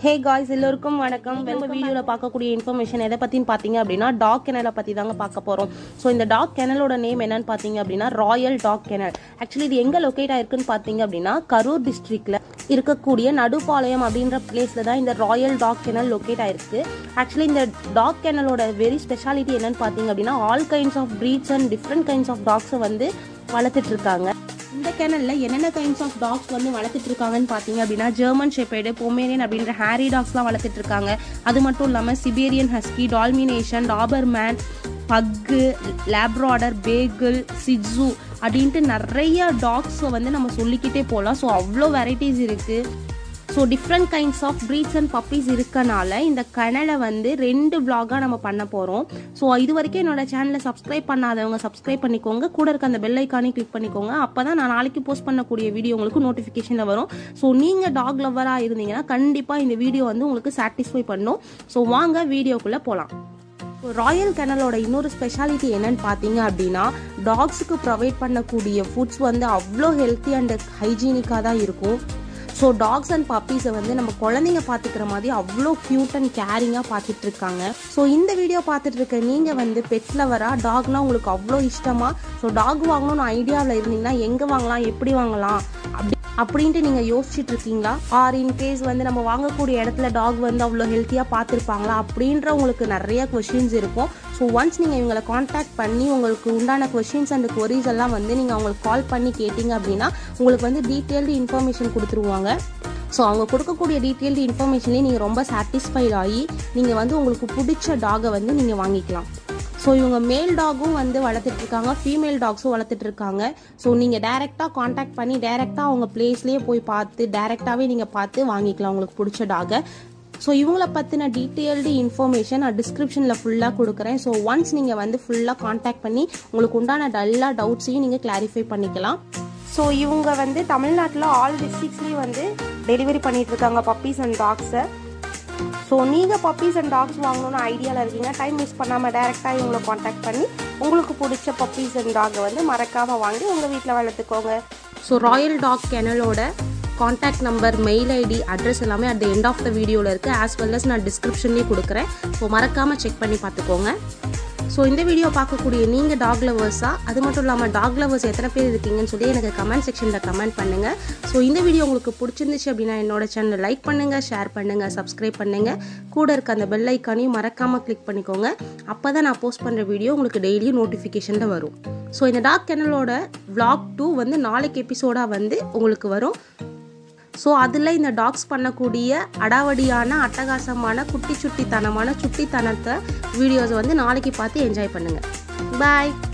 hey guys எல்லோருக்கும் வணக்கம் நம்ம வீடியோவில் பார்க்கக்கூடிய இன்ஃபர்மேஷன் எதை பற்றின்னு பார்த்தீங்க அப்படின்னா டாக் கெனலை பற்றி தாங்க பார்க்க போகிறோம் ஸோ இந்த டாக் கெனலோட நேம் என்னன்னு பார்த்தீங்க அப்படின்னா ராயல் டாக் கெனல் ஆக்சுவலி இது எங்கே லொக்கேட் ஆயிருக்குன்னு பார்த்தீங்க அப்படின்னா கரூர் டிஸ்ட்ரிக்ட்ல இருக்கக்கூடிய நடுப்பாளையம் அப்படின்ற பிளேஸில் தான் இந்த ராயல் டாக் கெனல் லொக்கேட் ஆயிருக்கு ஆக்சுவலி இந்த டாக் கெனலோட வெரி ஸ்பெஷாலிட்டி என்னன்னு பார்த்தீங்க அப்படின்னா all kinds of breeds and different kinds of டாக்ஸை வந்து வளர்த்துட்டு இருக்காங்க இந்த கேனல்ல என்னென்ன கைண்ட்ஸ் ஆஃப் டாக்ஸ் வந்து வளர்த்துட்டு இருக்காங்கன்னு பார்த்தீங்க அப்படின்னா ஜெர்மன் ஷெப்பேடு பொமேரியன் அப்படின்ற ஹேரி டாக்ஸ்லாம் வளர்த்துட்டு இருக்காங்க அது மட்டும் இல்லாமல் சிபேரியன் ஹஸ்கி டால்மினேஷன் டாபர்மேன் பக்கு லேப்ராடர் பேகிள் சிட்ஸு அப்படின்ட்டு நிறைய டாக்ஸை வந்து நம்ம சொல்லிக்கிட்டே போகலாம் ஸோ அவ்வளோ வெரைட்டிஸ் இருக்குது so different kinds of breeds and puppies இருக்கனால இந்த கனலை வந்து ரெண்டு vlog-ஆ நம்ம பண்ண போகிறோம் ஸோ இது வரைக்கும் என்னோட சேனலை சப்ஸ்கிரைப் பண்ணாதவங்க சப்ஸ்கிரைப் பண்ணிக்கோங்க கூட இருக்க அந்த பெல் ஐக்கானையும் கிளிக் பண்ணிக்கோங்க அப்போ தான் நான் நாளைக்கு போஸ்ட் பண்ணக்கூடிய வீடியோ உங்களுக்கு நோட்டிஃபிகேஷனில் வரும் ஸோ நீங்கள் டாக் லவ்வராக இருந்தீங்கன்னா கண்டிப்பாக இந்த வீடியோ வந்து உங்களுக்கு சாட்டிஸ்ஃபை பண்ணும் ஸோ வாங்க வீடியோக்குள்ளே போகலாம் ராயல் கெனலோட இன்னொரு ஸ்பெஷாலிட்டி என்னன்னு பார்த்தீங்க அப்படின்னா டாக்ஸுக்கு ப்ரொவைட் பண்ணக்கூடிய ஃபுட்ஸ் வந்து அவ்வளோ ஹெல்த்தி அண்ட் ஹைஜீனிக்காக தான் இருக்கும் ஸோ டாக்ஸ் அண்ட் பப்பீஸை வந்து நம்ம குழந்தைங்க பார்த்துக்கிற மாதிரி அவ்வளோ க்யூட் அண்ட் கேரிங்காக பார்த்துட்டு இருக்காங்க ஸோ இந்த வீடியோ பார்த்துட்டு இருக்க நீங்கள் வந்து பெட் லவராக டாக்னா உங்களுக்கு அவ்வளோ இஷ்டமா ஸோ டாக் வாங்கணும்னு ஐடியாவில் இருந்தீங்கன்னா எங்கே வாங்கலாம் எப்படி வாங்கலாம் அப்படி அப்படின்ட்டு நீங்கள் யோசிச்சுட்டு இருக்கீங்களா ஆர் இன் கேஸ் வந்து நம்ம வாங்கக்கூடிய இடத்துல டாக் வந்து அவ்வளோ ஹெல்த்தியாக பார்த்துருப்பாங்களா அப்படின்ற உங்களுக்கு நிறைய கொஷின்ஸ் இருக்கும் ஸோ ஒன்ஸ் நீங்கள் இவங்களை காண்டாக்ட் பண்ணி உங்களுக்கு உண்டான கொஷின்ஸ் அண்ட் கொரிஸ் எல்லாம் வந்து நீங்கள் அவங்களுக்கு கால் பண்ணி கேட்டிங்க அப்படின்னா உங்களுக்கு வந்து டீட்டெயில்டு இன்ஃபர்மேஷன் கொடுத்துருவாங்க ஸோ அவங்க கொடுக்கக்கூடிய டீட்டெயில்டு இன்ஃபர்மேஷன்லேயே நீங்கள் ரொம்ப சாட்டிஸ்ஃபைட் ஆகி நீங்கள் வந்து உங்களுக்கு பிடிச்ச டாகை வந்து நீங்கள் வாங்கிக்கலாம் ஸோ இவங்க மேல் டாகும் வந்து வளர்த்துட்டு இருக்காங்க ஃபீமேல் டாக்ஸும் வளர்த்துட்டு இருக்காங்க ஸோ நீங்கள் டேரெக்டாக காண்டாக்ட் பண்ணி டேரெக்டாக அவங்க பிளேஸ்லேயே போய் பார்த்து டேரெக்டாகவே நீங்கள் பார்த்து வாங்கிக்கலாம் உங்களுக்கு பிடிச்ச டாகை ஸோ இவங்கள பற்றின டீட்டெயில்டு இன்ஃபர்மேஷன் நான் டிஸ்கிரிப்ஷனில் ஃபுல்லாக கொடுக்குறேன் ஸோ ஒன்ஸ் நீங்கள் வந்து ஃபுல்லாக காண்டாக்ட் பண்ணி உங்களுக்கு உண்டான எல்லா டவுட்ஸையும் நீங்கள் கிளாரிஃபை பண்ணிக்கலாம் ஸோ இவங்க வந்து தமிழ்நாட்டில் ஆல் டிஸ்ட்ரிக்ஸ்லேயும் வந்து டெலிவரி பண்ணிட்டு இருக்காங்க பப்பீஸ் அண்ட் டாக்ஸை ஸோ நீங்கள் பப்பீஸ் அண்ட் டாக்ஸ் வாங்கணும்னு ஐடியாவில் இருக்கீங்க டைம் மிஸ் பண்ணாமல் டேரெக்டாக இவங்களை காண்டாக்ட் பண்ணி உங்களுக்கு பிடிச்ச பப்பீஸ் அண்ட் டாகை வந்து மறக்காமல் வாங்கி உங்கள் வீட்டில் வளர்த்துக்கோங்க ஸோ ராயல் டாக் கெனலோட contact number mail ID address எல்லாமே at the end of the வீடியோவில் இருக்குது ஆஸ் வெல் அஸ் நான் டிஸ்கிரிப்ஷன்லேயே கொடுக்குறேன் ஸோ மறக்காமல் செக் பண்ணி பார்த்துக்கோங்க ஸோ இந்த வீடியோ பார்க்கக்கூடிய நீங்கள் டாக் லவர்ஸாக அது மட்டும் இல்லாமல் டாக் லவர்ஸ் எத்தனை பேர் இருக்கீங்கன்னு சொல்லி எனக்கு கமெண்ட் செக்ஷனில் கமெண்ட் பண்ணுங்கள் ஸோ இந்த வீடியோ உங்களுக்கு பிடிச்சிருந்துச்சு அப்படின்னா என்னோட சேனலை லைக் பண்ணுங்கள் ஷேர் பண்ணுங்கள் சப்ஸ்கிரைப் பண்ணுங்கள் கூட இருக்க அந்த பெல் ஐக்கானையும் மறக்காமல் கிளிக் பண்ணிக்கோங்க அப்போ தான் நான் போஸ்ட் பண்ணுற வீடியோ உங்களுக்கு டெய்லியும் நோட்டிஃபிகேஷனில் வரும் ஸோ இந்த டாக் சேனலோட vlog டூ வந்து நாளைக்கு எபிசோடாக வந்து உங்களுக்கு வரும் ஸோ அதில் இந்த டாக்ஸ் பண்ணக்கூடிய அடாவடியான அட்டகாசமான குட்டி சுட்டித்தனமான சுட்டித்தனத்தை வீடியோஸை வந்து நாளைக்கு பார்த்து என்ஜாய் பண்ணுங்கள் பாய்